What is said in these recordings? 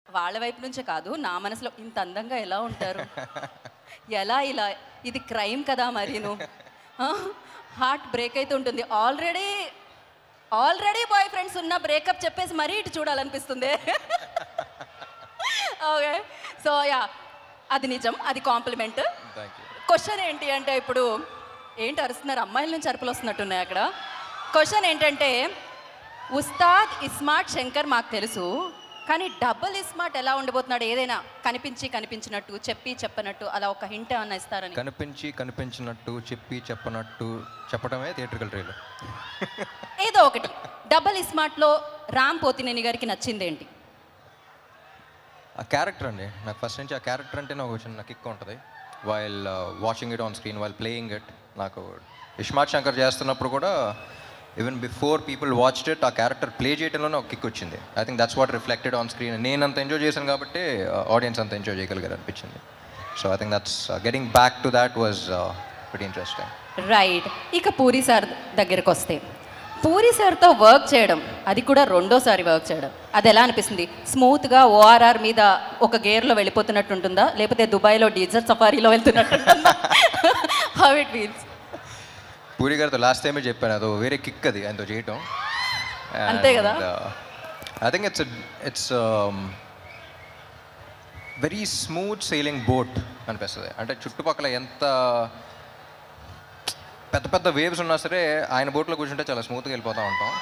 వాళ్ళ వైపు నుంచే కాదు నా మనసులో ఇంత అందంగా ఎలా ఉంటారు ఎలా ఇలా ఇది క్రైమ్ కదా మరీను హార్ట్ బ్రేక్ అయితే ఉంటుంది ఆల్రెడీ ఆల్రెడీ బాయ్ ఫ్రెండ్స్ ఉన్న బ్రేకప్ చెప్పేసి మరీ ఇటు చూడాలనిపిస్తుంది ఓకే సో యా అది నిజం అది కాంప్లిమెంట్ థ్యాంక్ యూ క్వశ్చన్ ఏంటి అంటే ఇప్పుడు ఏంటి అరుస్తున్నారు అమ్మాయిల నుంచి అరుపులు వస్తున్నట్టున్నాయి అక్కడ క్వశ్చన్ ఏంటంటే ఉస్తాద్ ఇస్మార్ట్ శంకర్ మాకు తెలుసు కానీ డబుల్ ఇస్మార్ట్ ఎలా ఉండబోతున్నాడు ఏదైనా కనిపించి కనిపించినట్టు చెప్పి చెప్పనట్టు అలా ఒక హింట్ ఏమన్నా ఇస్తారని కనిపించి కనిపించినట్టు చెప్పి చెప్పనట్టు చెప్పడమే థియేట్రికల్ ట్రైలర్ ఏదో ఒకటి డబుల్ ఇస్మార్ట్లో రామ్ పోతినేని గారికి నచ్చింది ఏంటి ఆ క్యారెక్టర్ అండి నాకు ఫస్ట్ నుంచి ఆ క్యారెక్టర్ అంటే నాకు చిన్న కిక్ ఉంటుంది while watching it on screen while playing it నాకు ఇష్మాత్ శంకర్ చేస్తున్నప్పుడు కూడా even before people watched it ఆ క్యారెక్టర్ ప్లే చేయడంలోనే ఒక కిక్ వచ్చింది I think that's what reflected on screen నేను అంత ఎంజాయ్ చేశాను కాబట్టి ఆడియన్స్ అంత ఎంజాయ్ చేయగలిగారు అనిపించింది so I think that's getting back to that was very interesting right ఇక పూరి సార్ దగ్గరకు వస్తే పూరి సార్తో వర్క్ చేయడం అది కూడా రెండోసారి వర్క్ చేయడం అది ఎలా అనిపిస్తుంది స్మూత్గా ఓఆర్ఆర్ మీద ఒక గేర్లో వెళ్ళిపోతున్నట్టు ఉంటుందా లేకపోతే దుబాయ్లో డీజర్ సఫారీలో వెళ్తున్నట్టు హౌ ఇట్ ఫీల్స్ పూరి గారితో లాస్ట్ టైమే చెప్పాను అదో వేరే కిక్ అది ఆయనతో చేయటం అంతే కదా? I think it's it's very smooth sailing boat అనిపిస్తుంది అంటే చుట్టుపక్కల ఎంత పెద్ద పెద్ద వేవ్స్ ఉన్నా సరే ఆయన బోట్లో కూర్చుంటే చాలా స్మూత్గా వెళ్ళిపోతూ ఉంటాం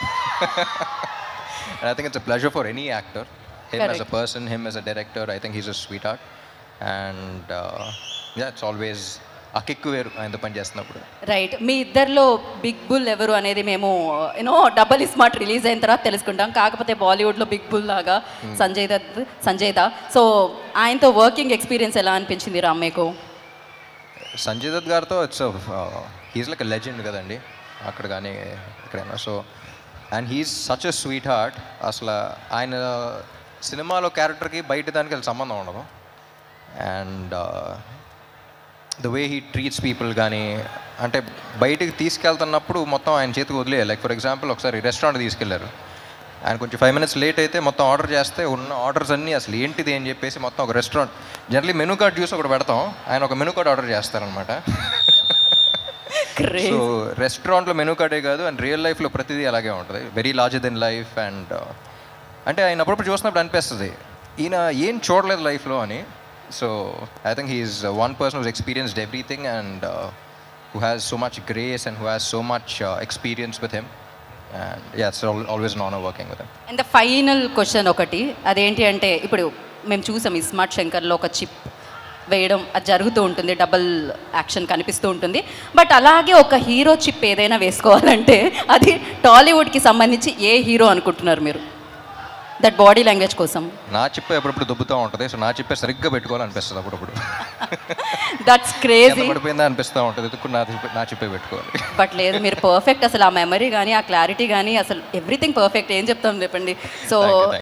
I think it's a pleasure for any actor him as a Correct. Person him as a director I think he's a sweet heart and yeah it's always ఆ కిక్ వేరు ఆయనతో పని చేస్తున్నప్పుడు రైట్ మీ ఇద్దరిలో బిగ్ బుల్ ఎవరు అనేది మేము you know double smart release అయిన తర్వాత తెలుసుకుంటాం కాకపోతే బాలీవుడ్లో బిగ్ బుల్ లాగా సంజయ్ దత్ సంజయ్ దా సో ఆయనతో వర్కింగ్ ఎక్స్పీరియన్స్ ఎలా అనిపించింది రామ్ మీకు సంజయ్ దత్ గారితో ఇట్స్ హీస్ లైక్ లెజెండ్ కదండి అక్కడ కానీ ఎక్కడైనా so and he's such a sweet heart అసలు ఆయన సినిమాలో క్యారెక్టర్కి బయట దానికి అసలు సంబంధం ఉండదు and the way he treats people కానీ అంటే బయటికి తీసుకెళ్తున్నప్పుడు మొత్తం ఆయన చేతికి వదిలేయాలి లైక్ ఫర్ ఎగ్జాంపుల్ ఒకసారి రెస్టారెంట్ తీసుకెళ్లారు ఆయన కొంచెం ఫైవ్ మినిట్స్ లేట్ అయితే మొత్తం ఆర్డర్ చేస్తే ఉన్న ఆర్డర్స్ అన్నీ అసలు ఏంటిది అని చెప్పేసి మొత్తం ఒక రెస్టారెంట్ జనరలీ మెనూ కార్డ్ చూసి ఒకటి పెడతాం ఆయన ఒక మెనూ కార్డ్ ఆర్డర్ చేస్తారనమాట Crazy. సో రెస్టారెంట్లో మెనూ కార్డే కాదు అండ్ రియల్ లైఫ్లో ప్రతిదీ అలాగే ఉంటుంది very larger than life and అంటే ఆయన అప్పుడప్పుడు చూసినప్పుడు అనిపిస్తుంది ఈయన ఏం చూడలేదు లైఫ్లో అని so I think he's one person who's experienced everything and who has so much grace and who has so much experience with him and that's always నాన్ working with him and the final question ఒకటి అదేంటి అంటే ఇప్పుడు మేము చూసాం ఈ smart శంకర్లో ఒక chip వేయడం అది జరుగుతూ ఉంటుంది డబుల్ యాక్షన్ కనిపిస్తూ ఉంటుంది బట్ అలాగే ఒక హీరో చిప్ ఏదైనా వేసుకోవాలంటే అది టాలీవుడ్కి సంబంధించి ఏ హీరో అనుకుంటున్నారు మీరు దట్ బాడీ లాంగ్వేజ్ కోసం నా చిప్పే ఎప్పుడప్పుడు దుబ్బుతూ ఉంటుంది సో నా చిప్పే సరిగ్గా పెట్టుకోవాలనిపిస్తుంది అప్పుడప్పుడు దట్స్ ఎంత క్రేజీ పడిపోయిందా అనిపిస్తూ ఉంటుంది ఎదుర్కొని నా చిప్పే- నా చిప్పే పెట్టుకోవాలి బట్ లేదు మీరు పర్ఫెక్ట్ అసలు ఆ మెమరీ కానీ ఆ క్లారిటీ కానీ అసలు ఎవ్రీథింగ్ పర్ఫెక్ట్ ఏం చెప్తాం చెప్పండి సో Thank you, thank